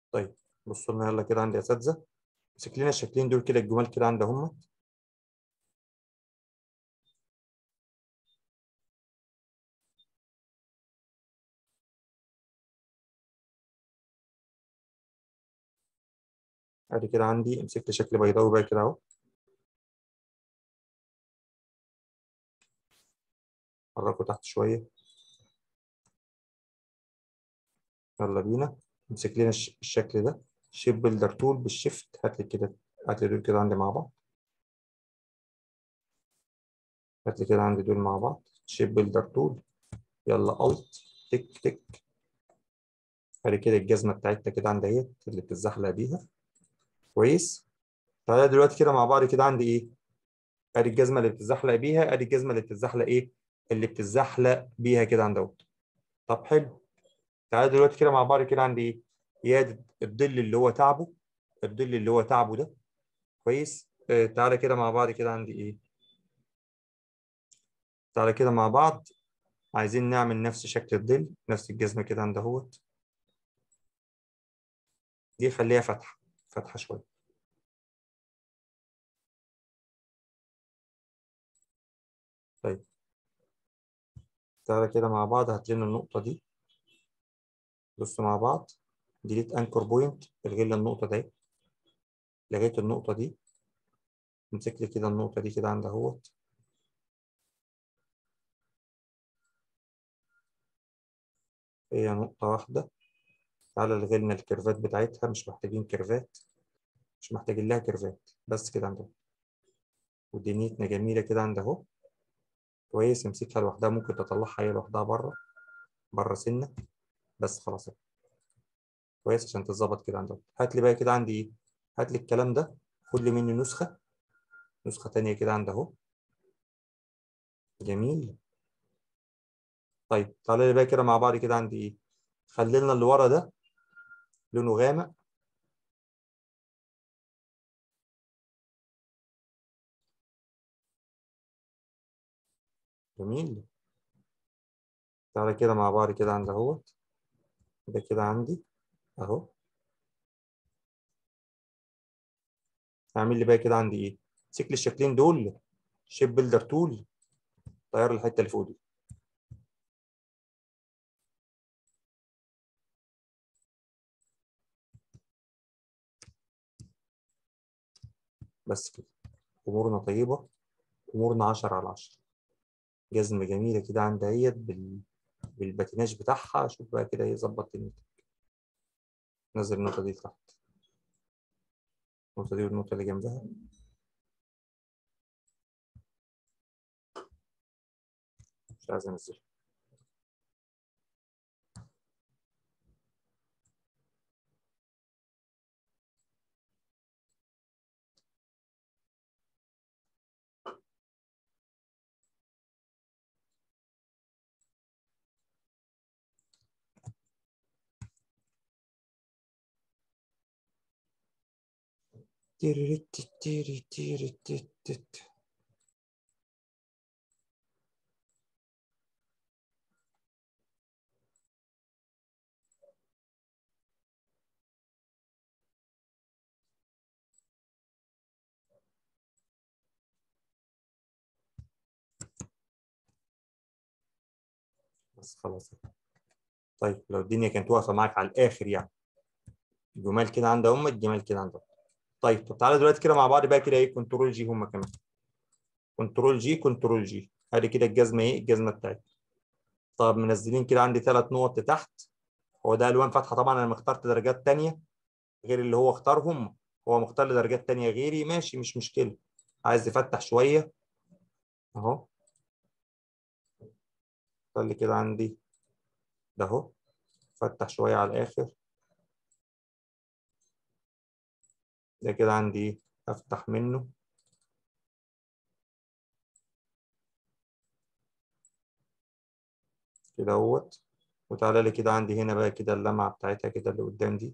طيب بصوا لنا يلا كده عندي يا اساتذه امسك لنا الشكلين دول كده الجمال كده عندي هم ادي كده عندي امسك لي شكل بيضاوي بقى كده اهو حركه تحت شويه يلا بينا امسك لنا الش- الشكل ده شيب بيلدر تول بالشيفت هات لي كده هات لي دول كده عندي مع بعض هات لي كده عندي دول مع بعض شيب بيلدر تول يلا الت تك تك ادي كده الجزمه بتاعتنا كده عندي اهي اللي بتتزحلق بيها كويس تعالى دلوقتي كده مع بعض كده عندي ايه ادي الجزمه اللي بتتزحلق بيها ادي الجزمه اللي بتتزحلق ايه اللي بتتزحلق بيها كده عند اهوت طب حلو تعالى دلوقتي كده مع بعض كده عندي ايه يا الظل اللي هو تعبه الظل اللي هو تعبه ده كويس آه تعالى كده مع بعض كده عندي ايه تعالى كده مع بعض عايزين نعمل نفس شكل الظل نفس الجزمه كده عند اهوت دي خليها فتحه فتحه شويه طيب تعالى كده مع بعض هات لنا النقطه دي بص مع بعض ديليت انكر بوينت الغي لي النقطه دي لغيت النقطه دي امسك لي كده النقطه دي كده عند اهوت هي نقطه واحده تعالى الغي لنا الكيرفات بتاعتها مش محتاجين كيرفات مش محتاجين لها كيرفات بس كده عند اهو ودنيتنا جميله كده عند اهو كويس امسكها لوحدها ممكن تطلعها هي لوحدها بره بره سنه بس خلاص كويس عشان تتظبط كده عندك هات لي بقى كده عندي ايه هات لي الكلام ده خد لي مني نسخه نسخه تانية كده عند اهو جميل طيب تعالى لي بقى كده مع بعض كده عندي ايه خلي لنا اللي ورا ده لونه غامق جميل تعالى كده مع بعض كده عند اهوت ده كده عندي اهو اعمل لي بقى كده عندي ايه امسك لي الشكلين دول شيب بيلدر تول طير الحته اللي فوق دي بس كده امورنا طيبه امورنا 10 على 10 جزمه جميله كده عند اهيت بال... بالباتيناج بتاعها شوف بقى كده ايه ظبط دنيتك نزل النقطه دي لتحت النقطه دي والنقطه اللي جنبها مش عايز انزلها تيريريت تيري تيري تيت تيت. بس خلاص طيب لو الدنيا كانت واقفه معاك على الاخر يعني جمال كده عند امك جمال كده عند أمك. طيب طب تعالى دلوقتي كده مع بعض بقى كده ايه كنترول جي هم كمان كنترول جي كنترول جي ادي كده الجزمه ايه الجزمه بتاعتي طب منزلين كده عندي ثلاث نقط لتحت هو ده الوان فاتحه طبعا انا اخترت درجات ثانيه غير اللي هو اختارهم هو مختار لي درجات ثانيه غيري ماشي مش مشكله عايز يفتح شويه اهو خلي كده عندي ده اهو فتح شويه على الاخر ده كده عندي ايه افتح منه كده اهوت وتعالى لي كده عندي هنا بقى كده اللمعه بتاعتها كده اللي قدام دي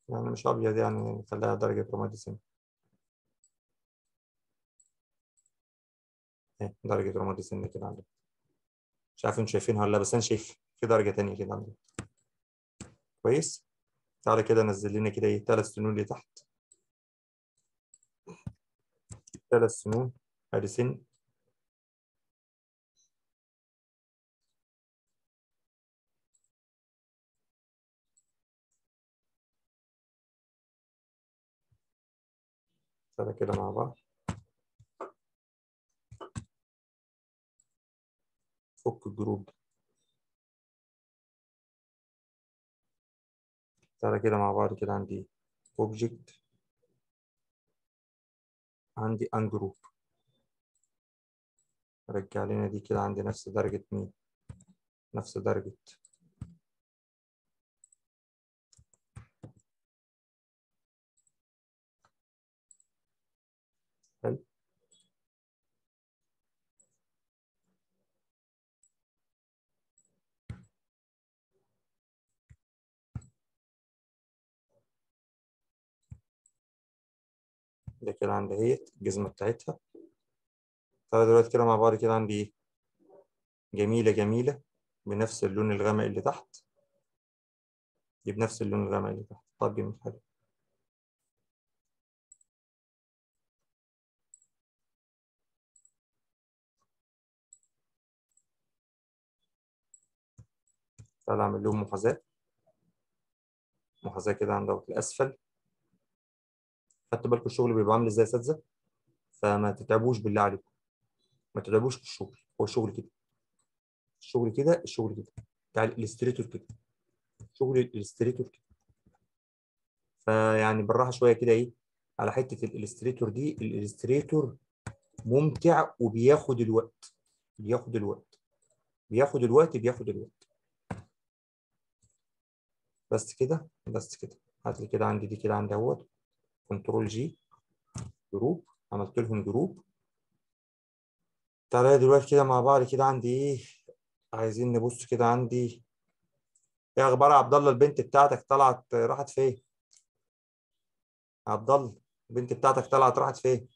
يعني مش ابيض يعني خليها درجه رمادي سن اهي درجه رمادي سن كده عندك مش عارف انتوا شايفينها ولا لا بس انا شايف في درجه تانية كده عندك كويس تعالى كده نزل لنا كده ايه ثلاث سنون اللي تحت ثلاث سنون ادي سن تعالى كده مع بعض فك الجروب تعالى كده مع بعض كده عندي اوبجكت عندي ان جروب رجع لنا دي كده عندي نفس درجة مين نفس درجة حلو ده كده عندي اهيت الجزمة بتاعتها تعالى دلوقتي كده مع بعض كده عندي ايه جميلة جميلة بنفس اللون الغامق اللي تحت دي بنفس اللون الغامق اللي تحت طب جميل حلو تعالى اعمل لهم محاذاة محاذاة كده عند الاسفل خدت بالكم الشغل بيبقى عامل ازاي يا اساتذه فما تتعبوش بالله عليكم ما تتعبوش في الشغل هو الشغل كده الشغل كده الشغل كده بتاع الاستريتور كده شغل الاستريتور كده فيعني بالراحه شويه كده ايه على حته الاستريتور دي الاستريتور ممتع وبياخد الوقت بياخد الوقت بياخد الوقت بياخد الوقت بس كده بس كده هات لي كده عندي دي كده عندي اهوت كنترول جي جروب عملت لهم جروب تعالى دلوقتي كده مع بعض كده عندي ايه عايزين نبص كده عندي ايه اخبار عبد الله البنت بتاعتك طلعت راحت فين عبد الله البنت بتاعتك طلعت راحت فين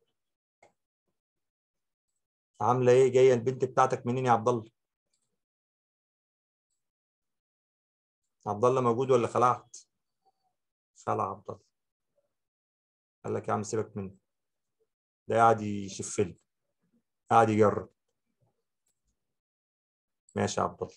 عامله ايه جايه البنت بتاعتك منين يا عبد الله عبد الله موجود ولا خلعت خلع عبد الله قال لك يا عم سيبك منه ده قاعد يشفل قاعد يجرب ماشي يا عبد الله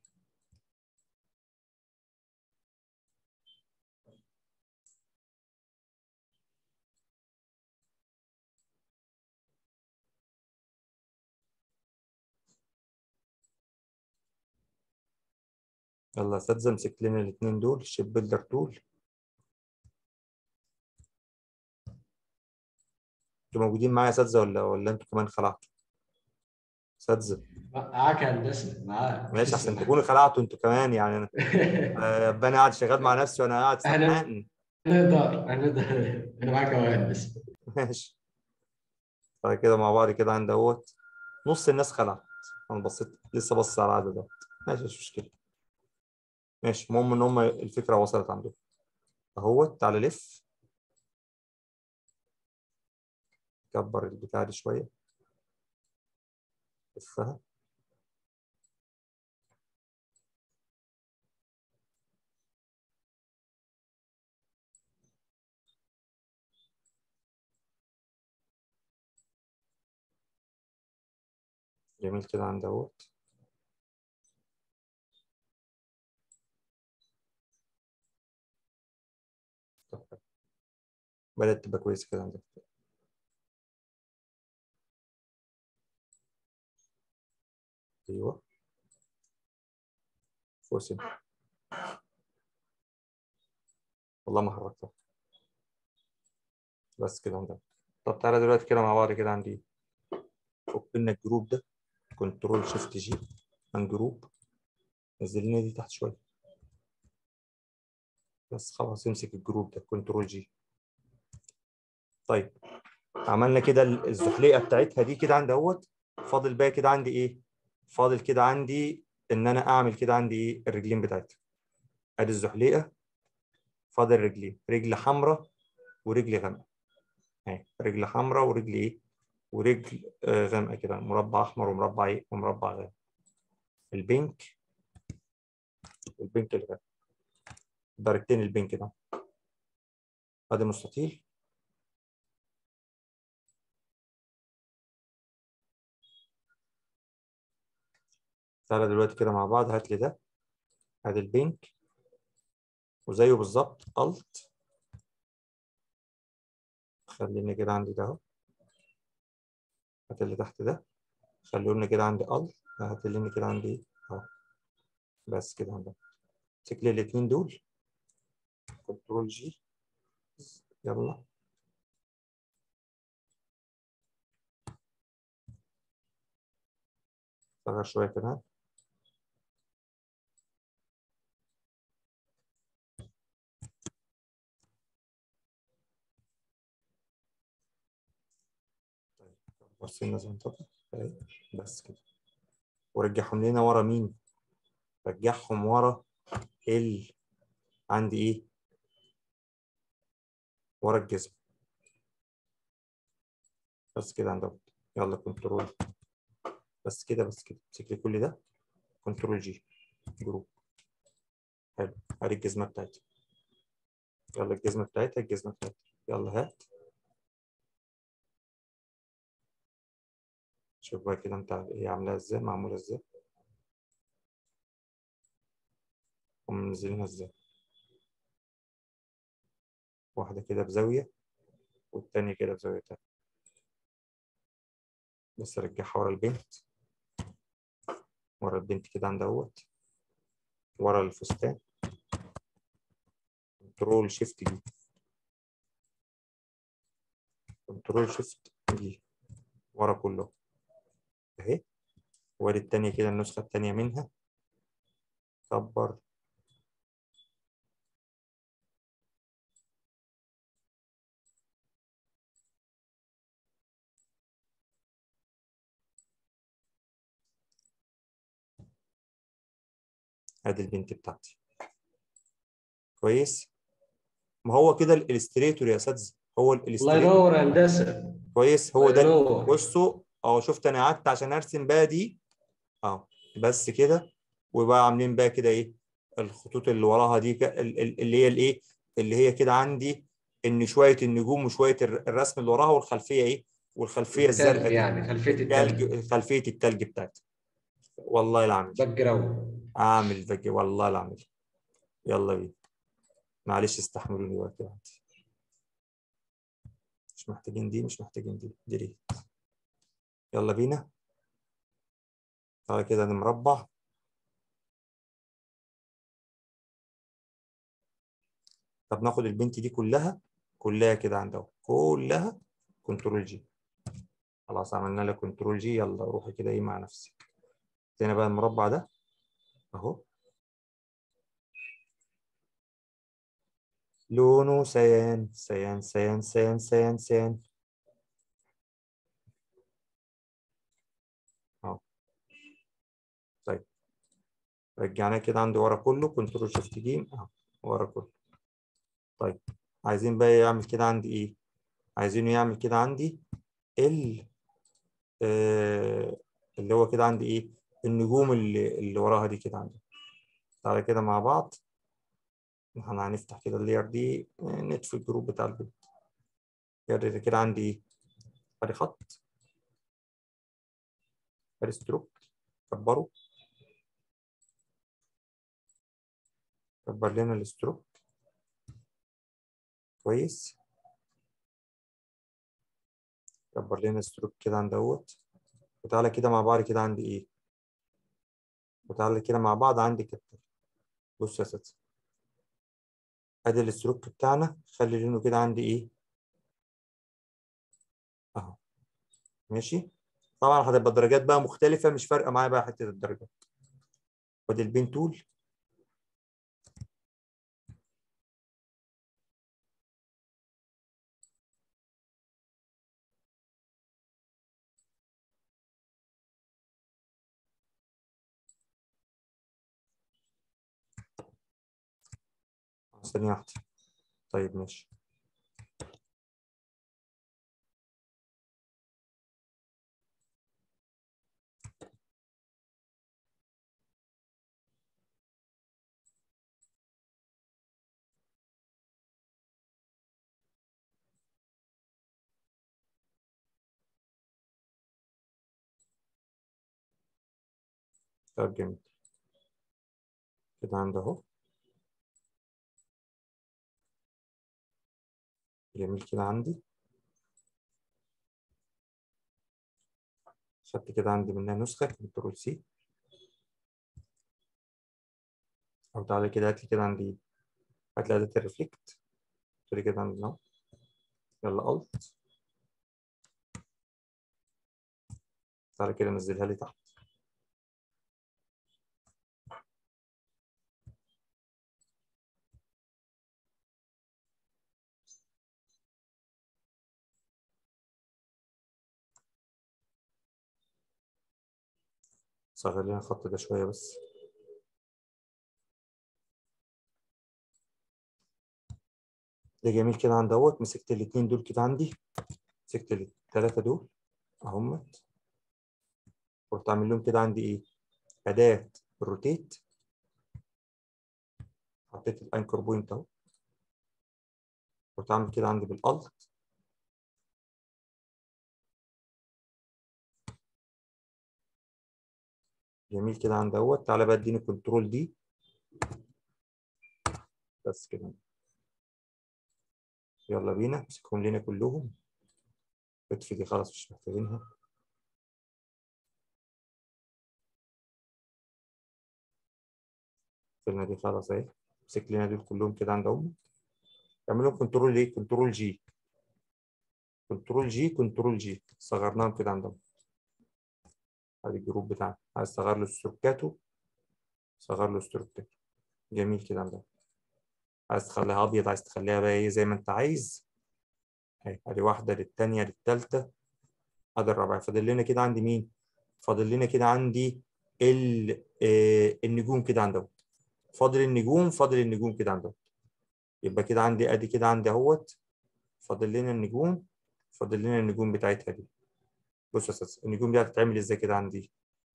يلا يا اساتذه امسك لنا الاثنين دول الشيب بيلدر تول انتوا موجودين معايا يا اساتذه ولا ولا انتوا كمان خلعتوا؟ اساتذه معاك يا هندسه معاك ماشي عشان تكونوا خلعتوا انتوا كمان يعني انا آه، ابقى انا قاعد شغال مع نفسي وانا قاعد أنا- سرحان نقدر نقدر انا معاك يا هندسه ماشي بعد كده مع بعض كده عند اهوت نص الناس خلعت انا بصيت لسه بص على العدد ده ماشي مش مشكله ماشي المهم ان هم الفكره وصلت عندهم اهوت تعالى لف كبر البتاع دي شويه لفها جميل كده عند اهوت طب حلو. بدأت تبقى كويسة كده عندك ايوه فوسن والله ما حركتها بس كده عندك طب تعالى دلوقتي كده مع بعض كده عندي فك لنا الجروب ده كنترول شيفت جي عن جروب نزل لنا دي تحت شويه بس خلاص امسك الجروب ده كنترول جي طيب عملنا كده الزحليقه بتاعتها دي كده عندي اهوت فاضل بقى كده عندي ايه فاضل كده عندي ان انا اعمل كده عندي ايه الرجلين بتاعتها ادي الزحليقه فاضل رجلين رجل حمراء ورجل غامقه اهي رجل حمراء ورجل ايه ورجل آه غامقه كده مربع احمر ومربع ايه ومربع غامق البينك والبينك الغامق درجتين البينك ده ادي مستطيل تعالى دلوقتي كده مع بعض هات لي ده ادي البينك وزيه بالظبط الت خليني كده عندي ده اهو هات اللي تحت ده خلوني كده عندي الت هات اللي كده عندي ايه اهو بس كده عندك امسك لي الاثنين دول كنترول جي يلا صغر شويه كمان بصينا زي ما بس كده ورجعهم لنا ورا مين؟ رجعهم ورا ال عندي ايه؟ ورا الجسم بس كده عند يلا كنترول بس كده بس كده امسك لي كل ده كنترول جي جروب حلو ادي الجزمه بتاعتي يلا الجزمه بتاعتها الجزمه بتاعتها يلا هات شوف بقى كده انت هي عاملاها ازاي معموله ازاي ومنزلينها ازاي واحده كده بزاويه والتانية كده بزاويه تانية بس ارجعها ورا البنت ورا البنت كده عند اهوت ورا الفستان كنترول شيفت دي كنترول شيفت دي ورا كله اهي وادي التانية كده النسخة التانية منها كبر ادي البنت بتاعتي كويس ما هو كده الالستريتور يا اساتذه هو الله الالستريتور ينور يا هندسه كويس هو الله ده ينور. بصوا اهو شفت انا قعدت عشان ارسم بقى دي اهو بس كده وبقى عاملين بقى كده ايه الخطوط اللي وراها دي ك- ال- ال- اللي هي الايه اللي هي كده عندي ان شويه النجوم وشويه الر- الرسم اللي وراها والخلفيه ايه والخلفيه الزرقاء التلج دي يعني خلفيه التلج التلج خلفيه التلج بتاعتي والله العظيم باك جراوند اعمل فيديو والله لا اعمل يلا بينا معلش استحملوني وقت واحد مش محتاجين دي مش محتاجين دي ديليت يلا بينا تعالى كده نمربع طب ناخد البنت دي كلها كلها كده عند اهو كلها كنترول جي خلاص عملنا لها كنترول جي يلا روحي كده ايه مع نفسك هنا بقى المربع ده اهو لونه سيان سيان سيان سيان سيان سيان اهو طيب رجعناه كده عندي ورا كله كنترول شيفت جيم اهو ورا كله طيب عايزين بقى يعمل كده عندي ايه عايزينه يعمل كده عندي ال آه اللي هو كده عندي ايه النجوم اللي اللي وراها دي كده عندي تعالى كده مع بعض احنا هنفتح كده اللاير دي نطفي الجروب بتاع البيت كده كده عندي ايه ادي خط ادي ستروك كبره كبر لنا الستروك كويس كبر لنا الستروك كده عند اهوت وتعالى كده مع بعض كده عندي ايه وتعالى كده مع بعض عندي كده بص يا ستي ادي الستروك بتاعنا خلي لونه كده عندي ايه اهو ماشي طبعا هتبقى الدرجات بقى مختلفه مش فارقه معايا بقى حته الدرجات وادي البين تول ثانية واحدة طيب ماشي طيب جميل كده عندي اهو جميل كده عندي خدت كده عندي منها نسخة كنترول سي أو تعالى كده هات لي كده عندي هات لي أداة الريفلكت تقول لي كده عندي أهو يلا ألت تعالى كده نزلها لي تحت صغر لنا الخط ده شوية بس ده جميل كده عند اهوت مسكت الاتنين دول كده عندي مسكت التلاتة دول اهمت رحت عامل لهم كده عندي ايه أداة الروتيت حطيت الانكر بوينت اهو رحت عامل كده عندي بالالت جميل كده عند اهوت تعالى بقى اديني كنترول دي بس كده يلا بينا امسكهم لنا كلهم اطفي دي خلاص مش محتاجينها قلنا دي خلاص اهي امسك لنا دول كلهم كده عند امك اعمل لهم كنترول ايه كنترول جي كنترول جي كنترول جي صغرناهم كده عند امك ادي الجروب بتاعنا عايز تصغر له ستروكاته صغر له ستروكاته جميل كده عند عايز تخليها ابيض عايز تخليها بقى ايه زي ما انت عايز اهي ادي واحده للثانيه للثالثه ادي الرابعه فاضل لنا كده عندي مين فاضل لنا كده عندي ال آه النجوم كده عند اهوت فاضل النجوم فاضل النجوم كده عند اهوت يبقى كده عندي ادي كده عندي اهوت فاضل لنا النجوم فاضل لنا النجوم بتاعتها دي بص يا استاذ النجوم دي هتتعمل ازاي كده عندي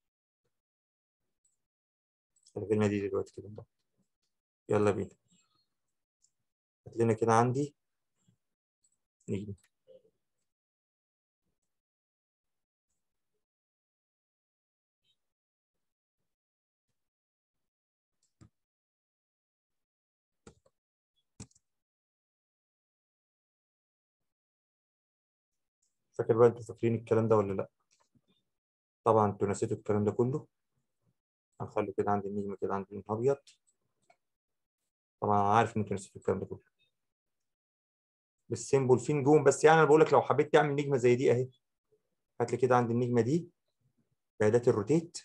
لنا دي دلوقتي كده بقى. يلا بينا هات لنا كده عندي نجم فاكر بقى انتوا فاكرين الكلام ده ولا لا طبعا انتوا نسيتوا الكلام ده كله هنخلي كده عندي النجم كده عندي لون ابيض طبعا انا عارف ان انتوا نسيتوا الكلام ده كله بالسيمبل في نجوم بس يعني انا بقول لك لو حبيت تعمل نجمه زي دي اهي هات لي كده عندي النجمه دي بأداة الروتيت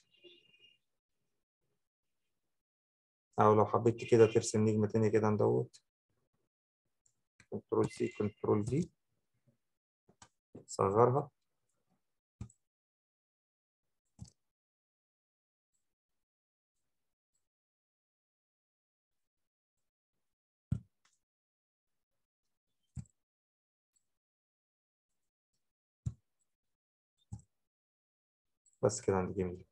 او لو حبيت كده ترسم نجمه تانية كده عند دوت كنترول سي كنترول في صغرها بس كده عندي جميل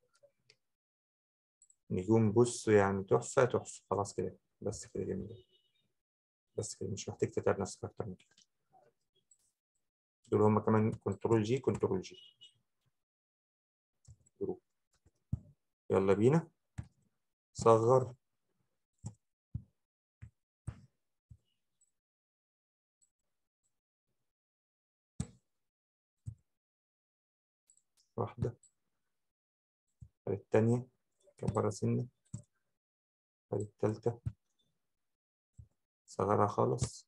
نجوم بص يعني تحفة تحفة خلاص كده بس كده جميل بس كده مش محتاج تتعب نفسك أكتر من كده دول هما كمان كنترول جي كنترول جي جروب يلا بينا صغر واحدة التانية كبرها سنة التالتة صغرها خالص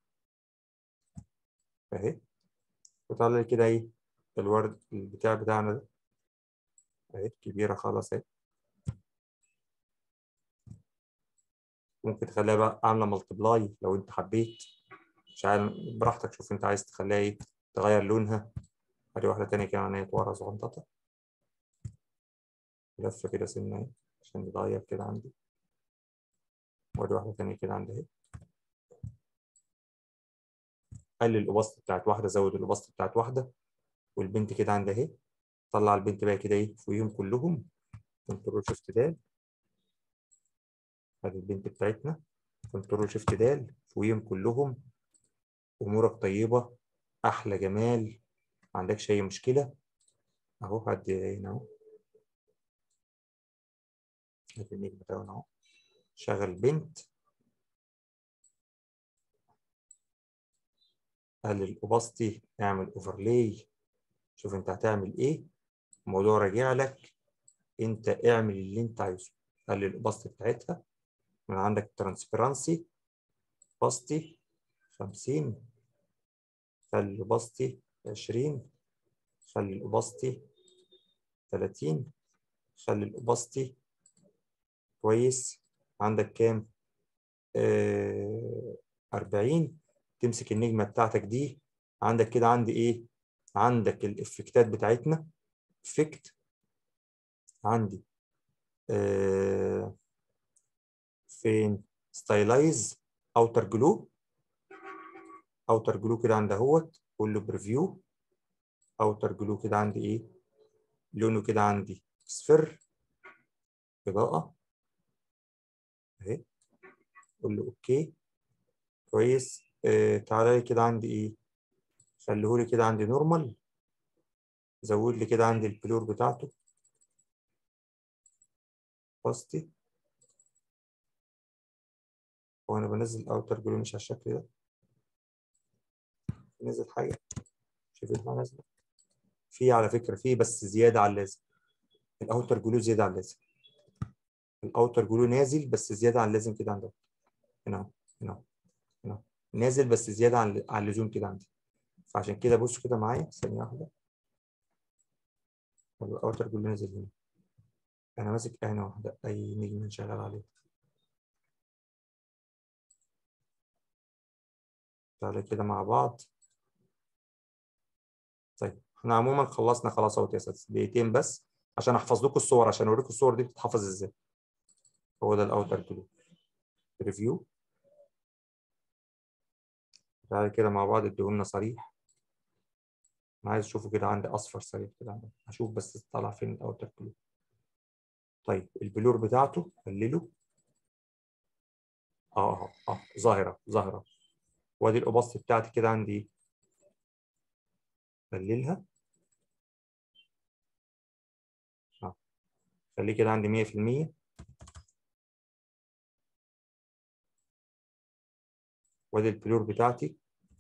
اهي وطلع لي كده ايه الورد البتاع بتاعنا ده اهي كبيرة خالص اهي ممكن تخليها بقى عاملة ملتبلاي لو انت حبيت مش عارف براحتك شوف انت عايز تخليها ايه تغير لونها ادي واحدة تانية كمان اهي ورا صغنططة لفة كده سنة اهي عشان يتغير كده عندي وادي واحدة تانية كده عندي اهي قلل الاوباستي بتاعت واحده زود الاوباستي بتاعت واحده والبنت كده عندها اهي طلع البنت بقى كده ايه فوقيهم كلهم كنترول شيفت د ادي البنت بتاعتنا كنترول شيفت د فوقيهم كلهم امورك طيبه احلى جمال ما عندكش اي مشكله اهو هدي هنا اهو ادي النجم بتاعنا اهو شغل بنت قلل الاوباستي اعمل اوفرلاي شوف انت هتعمل ايه الموضوع راجع لك انت اعمل اللي انت عايزه قلل الاوباستي بتاعتها من عندك ترانسبيرانسي باستي 50 خلي الاوباستي 20 خلي الاوباستي 30 خلي الاوباستي كويس عندك كام؟ آه 40 تمسك النجمة بتاعتك دي عندك كده عندي ايه؟ عندك الافكتات بتاعتنا افكت عندي آه فين؟ ستايلايز اوتر جلو اوتر جلو كده عند اهوت قول له بريفيو اوتر جلو كده عندي ايه؟ لونه كده عندي صفر اضاءة اهي قول له اوكي كويس آه تعالى لي كده عندي ايه خليهولي كده عندي نورمال زود لي كده عندي البلور بتاعته باستي وانا بنزل اوتر جلو مش على الشكل ده نزل حاجه شوف ايه نازله في على فكره في بس زياده على اللازم الاوتر جلو زياده على اللازم الاوتر جلو نازل بس زياده عن اللازم كده عندك هنا هنا هنا نازل بس زياده عن عن اللزوم كده عندي فعشان كده بص كده معايا ثانيه واحده الاوتر جلو نازل هنا انا ماسك عينه واحده اي نجم شغال عليه تعالى كده مع بعض طيب احنا عموما خلصنا خلاص اهوت يا اساتذه دقيقتين بس عشان احفظ لكم الصور عشان اوريكم الصور دي بتتحفظ ازاي هو ده الاوتر جلو ريفيو تعالى كده مع بعض اديهولنا صريح انا عايز اشوفه كده عندي اصفر صريح كده عندي هشوف بس طالع فين الاوتر جلو طيب البلور بتاعته قلله اه اه اه ظاهره ظاهره وادي الاوباستي بتاعتي كده عندي ايه قللها اه خليه كده عندي 100% وادي البلور بتاعتي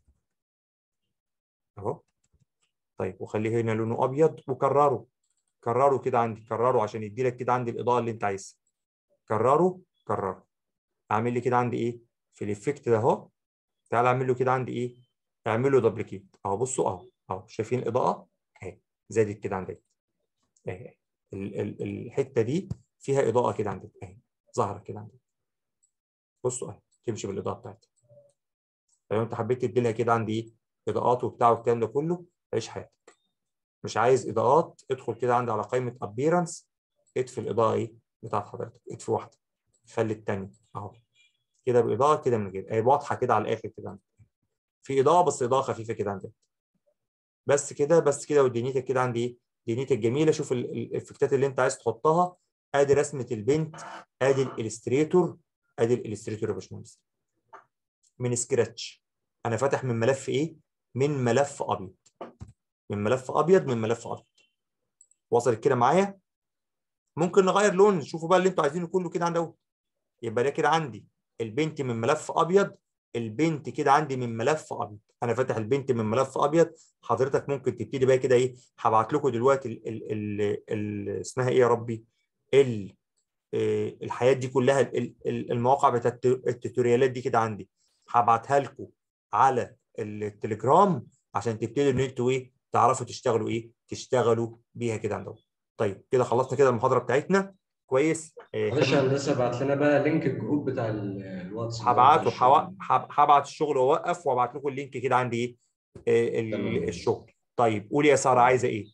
اهو طيب وخليه هنا لونه ابيض وكرره كرره كده عندي كرره عشان يدي لك كده عندي الاضاءه اللي انت عايزها كرره كرره اعمل لي كده عندي ايه في الايفكت ده اهو تعال اعمل له كده عندي ايه اعمل له دبليكيت اهو بصوا اهو اهو شايفين الاضاءه اهي زادت كده عندي اهي الحته دي فيها اضاءه كده عندي اهي ظاهره كده عندي بصوا اهي تمشي بالاضاءه بتاعتها لو انت حبيت تدي لها كده عندي ايه اضاءات وبتاع والكلام ده كله عيش حياتك مش عايز اضاءات ادخل كده عندي على قائمه ابيرنس اطفي الاضاءه ايه بتاعت حضرتك اطفي واحده خلي الثانيه اهو كده باضاءه كده من غير اهي واضحه كده على الاخر كده عندك في اضاءه بس اضاءه خفيفه كده عندك بس كده بس كده ودنيتك كده عندي ايه دنيتك جميله شوف الافكتات اللي انت عايز تحطها ادي رسمه البنت ادي الالستريتور ادي الالستريتور يا باشمهندس من سكراتش انا فاتح من ملف ايه من ملف ابيض من ملف ابيض من ملف ابيض وصلت كده معايا ممكن نغير لون شوفوا بقى اللي انتوا عايزينه كله كده عندي اهو يبقى ده كده عندي البنت من ملف ابيض البنت كده عندي من ملف ابيض انا فاتح البنت من ملف ابيض حضرتك ممكن تبتدي بقى كده ايه هبعت لكم دلوقتي ال ال ال ال اسمها ايه يا ربي ال الحياه دي كلها ال ال المواقع بتاعت التوتوريالات دي كده عندي هبعتها لكم على التليجرام عشان تبتدوا ان انتوا ايه تعرفوا تشتغلوا ايه تشتغلوا بيها كده عندهم طيب كده خلصنا كده المحاضره بتاعتنا كويس معلش يا هندسه ابعت لنا بقى لينك الجروب بتاع الواتس هبعته هبعت الشغل واوقف وابعت لكم اللينك كده عندي ايه الشغل طيب قولي يا ساره عايزه ايه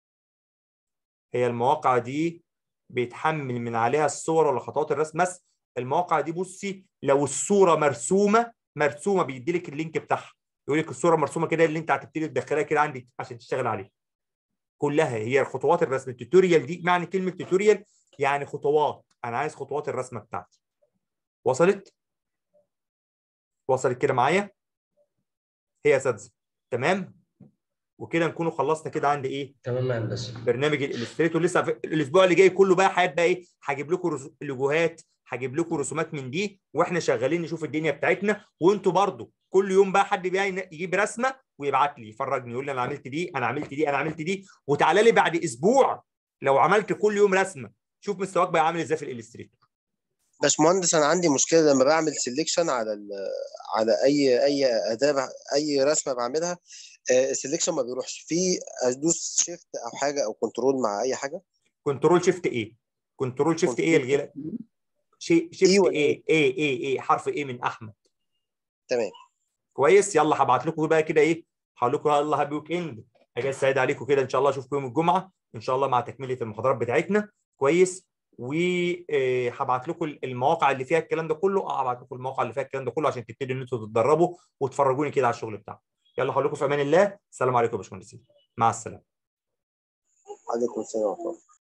هي المواقع دي بيتحمل من عليها الصور ولا خطوات الرسم بس المواقع دي بصي لو الصوره مرسومه مرسومه بيدي لك اللينك بتاعها يقول لك الصوره مرسومه كده اللي انت هتبتدي تدخلها كده عندك عشان تشتغل عليها كلها هي خطوات الرسم التوتوريال دي معنى كلمه توتوريال يعني خطوات انا عايز خطوات الرسمه بتاعتي وصلت وصلت كده معايا هي يا اساتذه تمام وكده نكونوا خلصنا كده عندي ايه تمام يا هندسه برنامج الالستريتور لسه في الاسبوع اللي جاي كله بقى هيبقى ايه هجيب لكم رس- لوجوهات هجيب لكم رسومات من دي واحنا شغالين نشوف الدنيا بتاعتنا وانتوا برضو كل يوم بقى حد بقى ين- يجيب رسمه ويبعت لي يفرجني يقول لي انا عملت دي انا عملت دي انا عملت دي وتعالى لي بعد اسبوع لو عملت كل يوم رسمه شوف مستواك بقى عامل ازاي في الالستريتور باشمهندس انا عندي مشكله لما بعمل سيلكشن على ال على اي اي اداه بع- اي رسمه بعملها السيلكشن ما بيروحش في ادوس شيفت او حاجه او كنترول مع اي حاجه كنترول شيفت ايه كنترول شيفت ايه كنترول الغلا شيء إيه شيفت ولا ايه ايه ايه ايه حرف ايه من احمد تمام كويس يلا هبعت لكم بقى كده ايه هقول لكم يلا هابي ويك اند اجازه سعيده عليكم كده ان شاء الله اشوفكم يوم الجمعه ان شاء الله مع تكمله المحاضرات بتاعتنا كويس وهبعت لكم المواقع اللي فيها الكلام ده كله اه هبعت لكم المواقع اللي فيها الكلام ده كله عشان تبتدوا ان انتوا تتدربوا وتفرجوني كده على الشغل بتاعكم يلا هقول لكم في امان الله السلام عليكم يا باشمهندسين مع السلامه عليكم السلام ورحمه الله